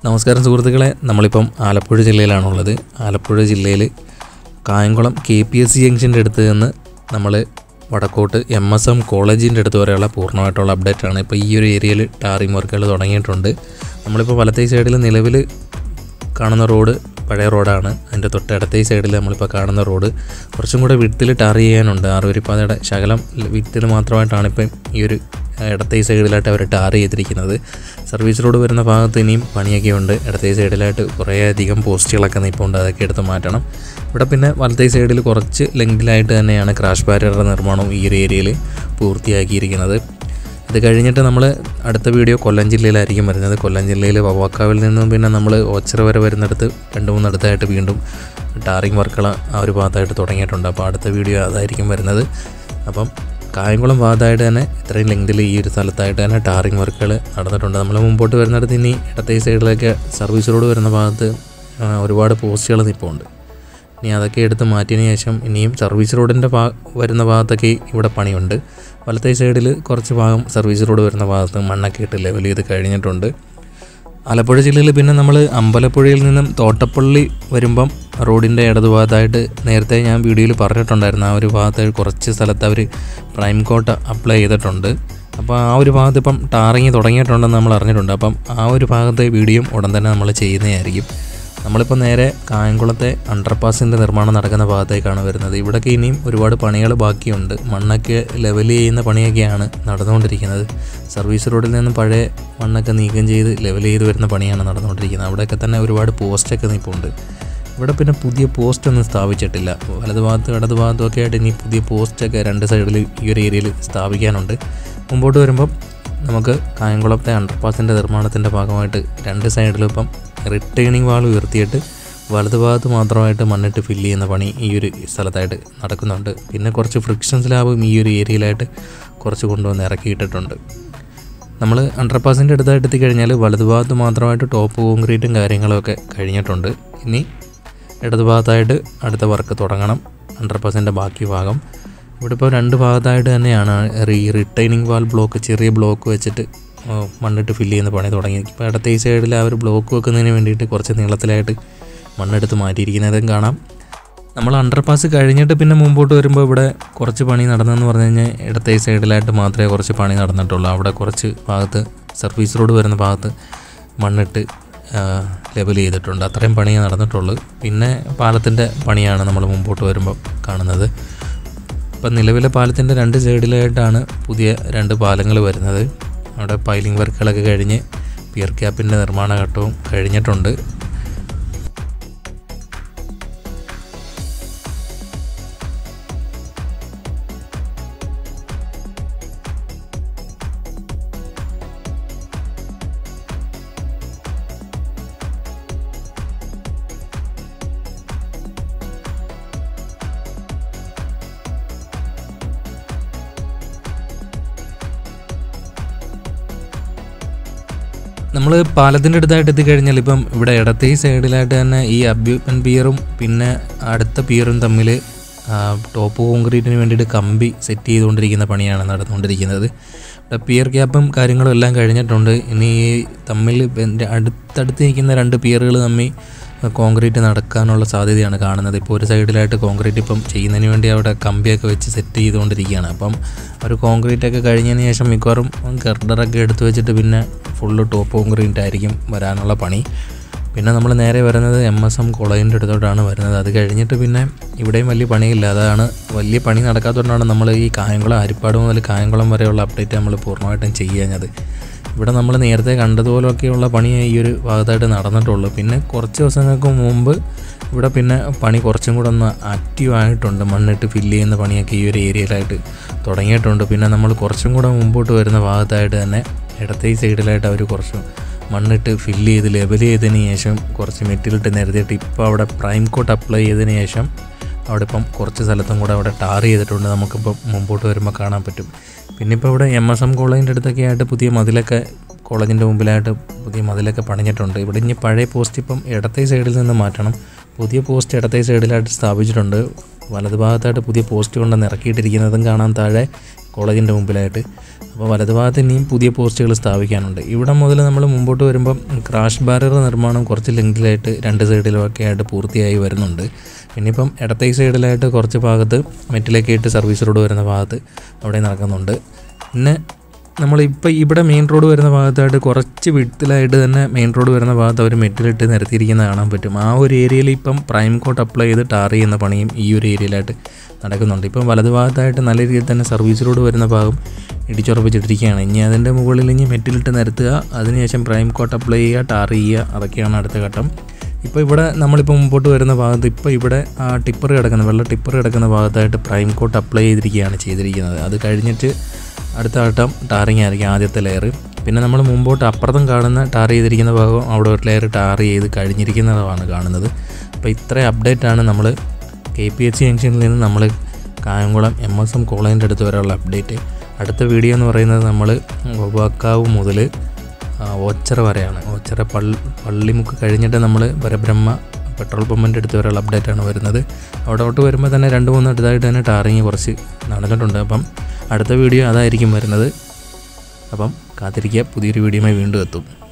നമസ്കാരം സുഹൃത്തുക്കളെ നമ്മളിപ്പം ആലപ്പുഴ ജില്ലയിലാണുള്ളത് ആലപ്പുഴ ജില്ലയിൽ Kayamkulam K P S C ജംഗ്ഷൻ്റെ അടുത്ത് നിന്ന് നമ്മൾ വടക്കോട്ട് എം എസ് എം കോളേജിൻ്റെ അടുത്ത് വരെയുള്ള പൂർണ്ണമായിട്ടുള്ള അപ്ഡേറ്റ് ആണ് ഇപ്പോൾ ഈ ഒരു ഏരിയയിൽ ടാറിംഗ് വർക്കുകൾ തുടങ്ങിയിട്ടുണ്ട് നമ്മളിപ്പോൾ വലത്തേ സൈഡിൽ നിലവിൽ കാണുന്ന റോഡ് പഴയ റോഡാണ് അതിൻ്റെ തൊട്ടടുത്തേ സൈഡിൽ നമ്മളിപ്പോൾ കാണുന്ന റോഡ് കുറച്ചും കൂടെ വിട്ടിൽ ടാർ ചെയ്യാനുണ്ട് ആറുവരിപ്പാതയുടെ ശകലം വിട്ടിൽ മാത്രമായിട്ടാണ് ഇപ്പം ഈ ഒരു ഇടത്തേ സൈഡിലായിട്ട് അവർ ടാർ ചെയ്തിരിക്കുന്നത് സർവീസ് റോഡ് വരുന്ന ഭാഗത്ത് ഇനിയും പണിയൊക്കെ ഉണ്ട് ഇടത്തേ സൈഡിലായിട്ട് കുറേയധികം പോസ്റ്റുകളൊക്കെ നിൽപ്പുണ്ട് അതൊക്കെ എടുത്ത് മാറ്റണം ഇവിടെ പിന്നെ വലത്തേ സൈഡിൽ കുറച്ച് ലെങ്തിലായിട്ട് തന്നെയാണ് ക്രാഷ് ബാരിയറുടെ നിർമ്മാണം ഈ ഒരു ഏരിയയിൽ പൂർത്തിയാക്കിയിരിക്കുന്നത് ഇത് കഴിഞ്ഞിട്ട് നമ്മൾ അടുത്ത വീഡിയോ കൊല്ലം ജില്ലയിലായിരിക്കും വരുന്നത് കൊല്ലം ജില്ലയിൽ വവാക്കാവിൽ നിന്നും പിന്നെ നമ്മൾ ഓച്ചിറ വരെ വരുന്നിടത്ത് രണ്ട് മൂന്നിടത്തായിട്ട് വീണ്ടും ടാറിങ് വർക്കുകൾ ആ ഒരു ഭാഗത്തായിട്ട് തുടങ്ങിയിട്ടുണ്ട് അപ്പോൾ അടുത്ത വീഡിയോ അതായിരിക്കും വരുന്നത് അപ്പം കായംകുളം ഭാഗത്തായിട്ട് തന്നെ ഇത്രയും ലെങ്തിൽ ഈ ഒരു സ്ഥലത്തായിട്ട് തന്നെ ടാറിങ് വർക്കുകൾ നടന്നിട്ടുണ്ട് നമ്മൾ മുമ്പോട്ട് വരുന്നിടത്ത് ഇനി ഇടത്തേ സൈഡിലൊക്കെ സർവീസ് റോഡ് വരുന്ന ഭാഗത്ത് ആ, ഒരുപാട് പോസ്റ്റുകൾ നിൽപ്പുണ്ട് ഇനി അതൊക്കെ എടുത്ത് മാറ്റിയതിന് ശേഷം ഇനിയും സർവീസ് റോഡിൻ്റെ ഭാ വരുന്ന ഭാഗത്തൊക്കെ ഇവിടെ പണിയുണ്ട് വലത്തേ സൈഡിൽ കുറച്ച് ഭാഗം സർവീസ് റോഡ് വരുന്ന ഭാഗത്ത് മണ്ണൊക്കെ ഇട്ട് ലെവൽ ചെയ്ത് കഴിഞ്ഞിട്ടുണ്ട് ആലപ്പുഴ ജില്ലയിൽ പിന്നെ നമ്മൾ അമ്പലപ്പുഴയിൽ നിന്നും തോട്ടപ്പള്ളി വരുമ്പം റോഡിൻ്റെ ഇടതുഭാഗത്തായിട്ട് നേരത്തെ ഞാൻ വീഡിയോയിൽ പറഞ്ഞിട്ടുണ്ടായിരുന്നു ആ ഒരു ഭാഗത്ത് കുറച്ച് സ്ഥലത്ത് അവർ പ്രൈം കോട്ട് അപ്ലൈ ചെയ്തിട്ടുണ്ട് അപ്പോൾ ആ ഒരു ഭാഗത്ത് ഇപ്പം ടാറിങ് തുടങ്ങിയിട്ടുണ്ടെന്ന് നമ്മൾ അറിഞ്ഞിട്ടുണ്ട് അപ്പം ആ ഒരു ഭാഗത്തെ വീഡിയോ ഉടൻ തന്നെ നമ്മൾ ചെയ്യുന്നതായിരിക്കും നമ്മളിപ്പോൾ നേരെ കായംകുളത്തെ അണ്ടർപാസിൻ്റെ നിർമ്മാണം നടക്കുന്ന ഭാഗത്തേക്കാണ് വരുന്നത് ഇവിടൊക്കെ ഇനിയും ഒരുപാട് പണികൾ ബാക്കിയുണ്ട് മണ്ണൊക്കെ ലെവൽ ചെയ്യുന്ന പണിയൊക്കെയാണ് നടന്നുകൊണ്ടിരിക്കുന്നത് സർവീസ് റോഡിൽ നിന്നും പഴയ മണ്ണൊക്കെ നീക്കം ചെയ്ത് ലെവൽ ചെയ്ത് വരുന്ന പണിയാണ് നടന്നുകൊണ്ടിരിക്കുന്നത് അവിടെയൊക്കെ തന്നെ ഒരുപാട് പോസ്റ്റൊക്കെ നിൽപ്പുണ്ട് ഇവിടെ പിന്നെ പുതിയ പോസ്റ്റ് ഒന്നും സ്ഥാപിച്ചിട്ടില്ല വലത് ഭാഗത്തും ഇടത് ഭാഗത്തും ഒക്കെ ആയിട്ട് ഇനി പുതിയ പോസ്റ്റൊക്കെ രണ്ട് സൈഡിൽ ഈ ഒരു ഏരിയയിൽ സ്ഥാപിക്കാനുണ്ട് മുമ്പോട്ട് വരുമ്പം നമുക്ക് കായംകുളത്തെ അണ്ടർപാസിൻ്റെ നിർമ്മാണത്തിൻ്റെ ഭാഗമായിട്ട് രണ്ട് സൈഡിലും ഇപ്പം റിട്ടേണിംഗ് വാൾ ഉയർത്തിയിട്ട് വലത് ഭാഗത്ത് മാത്രമായിട്ട് മണ്ണിട്ട് ഫില്ല് ചെയ്യുന്ന പണി ഈ ഒരു സ്ഥലത്തായിട്ട് നടക്കുന്നുണ്ട് പിന്നെ കുറച്ച് ഫ്രിക്ഷൻ സ്ലാബും ഈ ഒരു ഏരിയയിലായിട്ട് കുറച്ച് കൊണ്ടുവന്ന് ഇറക്കിയിട്ടിട്ടുണ്ട് നമ്മൾ അണ്ടർപാസിൻ്റെ അടുത്തായിട്ട് എത്തിക്കഴിഞ്ഞാൽ വലത് ഭാഗത്ത് മാത്രമായിട്ട് ടോപ്പ് കോൺക്രീറ്റും കാര്യങ്ങളൊക്കെ കഴിഞ്ഞിട്ടുണ്ട് ഇനി ഇടത് ഭാഗത്തായിട്ട് അടുത്ത വർക്ക് തുടങ്ങണം അണ്ടർപാസിൻ്റെ ബാക്കി ഭാഗം ഇവിടെ ഇപ്പോൾ രണ്ട് ഭാഗത്തായിട്ട് തന്നെയാണ് ഈ റിട്ടൈനിങ് വാൾ ബ്ലോക്ക് ചെറിയ ബ്ലോക്ക് വെച്ചിട്ട് ആ, മണ്ണിട്ട് ഫില്ല് ചെയ്യുന്ന പണി തുടങ്ങി ഇപ്പോൾ ഇടത്തെ ഈ സൈഡിൽ ആ ഒരു ബ്ലോക്ക് വെക്കുന്നതിന് വേണ്ടിയിട്ട് കുറച്ച് നീളത്തിലായിട്ട് മണ്ണെടുത്ത് മാറ്റിയിരിക്കുന്നതും കാണാം നമ്മൾ അണ്ടർപാസ് കഴിഞ്ഞിട്ട് പിന്നെ മുമ്പോട്ട് വരുമ്പോൾ ഇവിടെ കുറച്ച് പണി നടന്നെന്ന് പറഞ്ഞു കഴിഞ്ഞാൽ ഇടത്തെ ഈ സൈഡിലായിട്ട് മാത്രമേ കുറച്ച് പണി നടന്നിട്ടുള്ളൂ അവിടെ കുറച്ച് ഭാഗത്ത് സർവീസ് റോഡ് വരുന്ന ഭാഗത്ത് മണ്ണിട്ട് ലെവൽ ചെയ്തിട്ടുണ്ട് അത്രയും പണിയേ നടന്നിട്ടുള്ളൂ പിന്നെ പാലത്തിൻ്റെ പണിയാണ് നമ്മൾ മുമ്പോട്ട് വരുമ്പോൾ കാണുന്നത് ഇപ്പം നിലവിലെ പാലത്തിൻ്റെ രണ്ട് സൈഡിലായിട്ടാണ് പുതിയ രണ്ട് പാലങ്ങൾ വരുന്നത് അവിടെ പൈലിംഗ് വർക്കുകളൊക്കെ കഴിഞ്ഞ് പിയർ ക്യാപ്പിൻ്റെ നിർമ്മാണ ഘട്ടവും കഴിഞ്ഞിട്ടുണ്ട് നമ്മൾ പാലത്തിൻ്റെ അടുത്തായിട്ട് എത്തിക്കഴിഞ്ഞാൽ ഇപ്പം ഇവിടെ ഇടത്തെ ഈ സൈഡിലായിട്ട് തന്നെ ഈ അബ്യൂപ്പൻ പിയറും പിന്നെ അടുത്ത പിയറും തമ്മിൽ ടോപ്പ് കോൺക്രീറ്റിന് വേണ്ടിയിട്ട് കമ്പി സെറ്റ് ചെയ്തുകൊണ്ടിരിക്കുന്ന പണിയാണ് നടന്നുകൊണ്ടിരിക്കുന്നത് ഇവിടെ പിയർ ക്യാപ്പും കാര്യങ്ങളും എല്ലാം കഴിഞ്ഞിട്ടുണ്ട് ഇനി ഈ തമ്മിൽ ഇതിൻ്റെ അടുത്തടുത്ത് നിൽക്കുന്ന രണ്ട് പിയറുകൾ തമ്മിൽ കോൺക്രീറ്റ് നടക്കാനുള്ള സാധ്യതയാണ് കാണുന്നത് ഇപ്പോൾ ഒരു സൈഡിലായിട്ട് കോൺക്രീറ്റ് ഇപ്പം ചെയ്യുന്നതിന് വേണ്ടി അവിടെ കമ്പിയൊക്കെ വെച്ച് സെറ്റ് ചെയ്തുകൊണ്ടിരിക്കുകയാണ് അപ്പം ഒരു കോൺക്രീറ്റ് ഒക്കെ കഴിഞ്ഞതിന് ശേഷം മിക്കവാറും ഗർഡറൊക്കെ എടുത്തു വെച്ചിട്ട് പിന്നെ ഫുള്ള് ടോപ്പ് കോൺക്രീറ്റ് ആയിരിക്കും വരാനുള്ള പണി പിന്നെ നമ്മൾ നേരെ വരുന്നത് എം എസ് എം കോളേജിൻ്റെ അടുത്തോട്ടാണ് വരുന്നത് അത് കഴിഞ്ഞിട്ട് പിന്നെ ഇവിടെയും വലിയ പണിയില്ല അതാണ് വലിയ പണി നടക്കാത്തതുകൊണ്ടാണ് നമ്മൾ ഈ കായംകുളം അരിപ്പാട് മുതൽ കായംകുളം വരെയുള്ള അപ്ഡേറ്റ് നമ്മൾ പൂർണ്ണമായിട്ടും ചെയ്യുന്നത് ഇവിടെ നമ്മൾ നേരത്തെ കണ്ടതുപോലെയൊക്കെയുള്ള പണി ഈ ഒരു ഭാഗത്തായിട്ട് നടന്നിട്ടുള്ളൂ പിന്നെ കുറച്ച് ദിവസങ്ങൾക്ക് മുമ്പ് ഇവിടെ പിന്നെ പണി കുറച്ചും കൂടെ ഒന്ന് ആക്റ്റീവ് ആയിട്ടുണ്ട് മണ്ണിട്ട് ഫില്ല് ചെയ്യുന്ന പണിയൊക്കെ ഈ ഒരു ഏരിയയിലായിട്ട് തുടങ്ങിയിട്ടുണ്ട് പിന്നെ നമ്മൾ കുറച്ചും കൂടെ മുമ്പോട്ട് വരുന്ന ഭാഗത്തായിട്ട് തന്നെ ഇടത്തെ ഈ സൈഡിലായിട്ട് അവർ കുറച്ച് മണ്ണിട്ട് ഫില്ല് ചെയ്ത് ലെവൽ ചെയ്തതിന് ശേഷം കുറച്ച് മെറ്റീരിയലിട്ട് നിരത്തിയിട്ട് ഇപ്പോൾ അവിടെ പ്രൈം കോട്ട് അപ്ലൈ ചെയ്തതിന് ശേഷം അവിടെ ഇപ്പം കുറച്ച് സ്ഥലത്തും കൂടെ അവിടെ ടാർ ചെയ്തിട്ടുണ്ട് നമുക്കിപ്പം മുമ്പോട്ട് വരുമ്പോൾ കാണാൻ പറ്റും പിന്നെ ഇപ്പോൾ ഇവിടെ എം എസ് എം കോളേജിൻ്റെ അടുത്തൊക്കെ ആയിട്ട് പുതിയ മതിലൊക്കെ കോളേജിൻ്റെ മുമ്പിലായിട്ട് പുതിയ മതിലൊക്കെ പണിഞ്ഞിട്ടുണ്ട് ഇവിടെ ഇനി പഴയ പോസ്റ്റ് ഇപ്പം ഇടത്തെ സൈഡിൽ നിന്ന് മാറ്റണം പുതിയ പോസ്റ്റ് ഇടത്തെ സൈഡിലായിട്ട് സ്ഥാപിച്ചിട്ടുണ്ട് വലതുഭാഗത്തായിട്ട് പുതിയ പോസ്റ്റ് കൊണ്ടുവന്ന് ഇറക്കിയിട്ടിരിക്കുന്നതും കാണാൻ താഴെ കോളേജിൻ്റെ മുമ്പിലായിട്ട് അപ്പോൾ വലതുഭാഗത്ത് ഇനിയും പുതിയ പോസ്റ്റുകൾ സ്ഥാപിക്കാനുണ്ട് ഇവിടെ മുതൽ നമ്മൾ മുമ്പോട്ട് വരുമ്പം ക്രാഷ് ബാരർ നിർമ്മാണം കുറച്ച് ലെങ്കിലായിട്ട് രണ്ട് സൈഡിലുമൊക്കെ ആയിട്ട് പൂർത്തിയായി വരുന്നുണ്ട് ഇനിയിപ്പം ഇടത്തെ സൈഡിലായിട്ട് കുറച്ച് ഭാഗത്ത് മെറ്റിലൊക്കെ ഇട്ട് സർവീസ് റോഡ് വരുന്ന ഭാഗത്ത് അവിടെ നടക്കുന്നുണ്ട് പിന്നെ നമ്മളിപ്പോൾ ഇവിടെ മെയിൻ റോഡ് വരുന്ന ഭാഗത്തായിട്ട് കുറച്ച് വിട്ടിലായിട്ട് തന്നെ മെയിൻ റോഡ് വരുന്ന ഭാഗത്ത് അവർ മെറ്റിലിട്ട് നിരത്തിയിരിക്കുന്നത് കാണാൻ പറ്റും ആ ഒരു ഏരിയയിൽ ഇപ്പം പ്രൈം കോട്ട് അപ്ലൈ ചെയ്ത് ടാർ ചെയ്യുന്ന പണിയും ഈ ഒരു ഏരിയയിലായിട്ട് നടക്കുന്നുണ്ട് ഇപ്പം വലതു ഭാഗത്തായിട്ട് നല്ല രീതിയിൽ തന്നെ സർവീസ് റോഡ് വരുന്ന ഭാഗം ഇടിച്ചുറപ്പിച്ചിട്ടിരിക്കുകയാണ് ഇനി അതിൻ്റെ മുകളിൽ ഇനി മെറ്റിലിട്ട് നിരത്തുക അതിനുശേഷം പ്രൈം കോട്ട് അപ്ലൈ ചെയ്യുക ടാർ ചെയ്യുക അതൊക്കെയാണ് അടുത്ത ഘട്ടം ഇപ്പോൾ ഇവിടെ നമ്മളിപ്പോൾ മുമ്പോട്ട് വരുന്ന ഭാഗത്ത് ഇപ്പോൾ ഇവിടെ ആ ടിപ്പർ കിടക്കുന്ന വെള്ള ടിപ്പർ കിടക്കുന്ന ഭാഗത്തായിട്ട് പ്രൈം കോട്ട് അപ്ലൈ ചെയ്തിരിക്കുകയാണ് ചെയ്തിരിക്കുന്നത് അത് കഴിഞ്ഞിട്ട് അടുത്ത ഘട്ടം ടാറിങ് ആയിരിക്കും ആദ്യത്തെ ലെയർ പിന്നെ നമ്മൾ മുമ്പോട്ട് അപ്പുറത്തും കാണുന്ന ടാർ ചെയ്തിരിക്കുന്ന ഭാഗം അവിടെ ഒരു ലെയർ ടാർ ചെയ്ത് കഴിഞ്ഞിരിക്കുന്നതാണ് കാണുന്നത് അപ്പോൾ ഇത്രയും അപ്ഡേറ്റ് ആണ് നമ്മൾ കെ പി എച്ച് സി ജംഗ്ഷനിൽ നിന്ന് നമ്മൾ കായംകുളം എം എസ് എം കോളേജിൻ്റെ അടുത്ത് വരെയുള്ള അപ്ഡേറ്റ് അടുത്ത വീഡിയോ എന്ന് പറയുന്നത് നമ്മൾ ഒവാക്കാവ് മുതൽ ഓച്ചറ വരെയാണ് ഓച്ചറ പള്ളി പള്ളിമുക്ക് കഴിഞ്ഞിട്ട് നമ്മൾ പരബ്രഹ്മ പെട്രോൾ പമ്പിൻ്റെ അടുത്ത് വരെയുള്ള അപ്ഡേറ്റ് ആണ് വരുന്നത് അവിടോട്ട് വരുമ്പോൾ തന്നെ രണ്ട് മൂന്ന് അടുത്തായിട്ട് തന്നെ ടാറിങ് കുറച്ച് നടന്നിട്ടുണ്ട് അപ്പം അടുത്ത വീഡിയോ അതായിരിക്കും വരുന്നത് അപ്പം കാത്തിരിക്കുക പുതിയൊരു വീഡിയോയുമായി വീണ്ടും എത്തും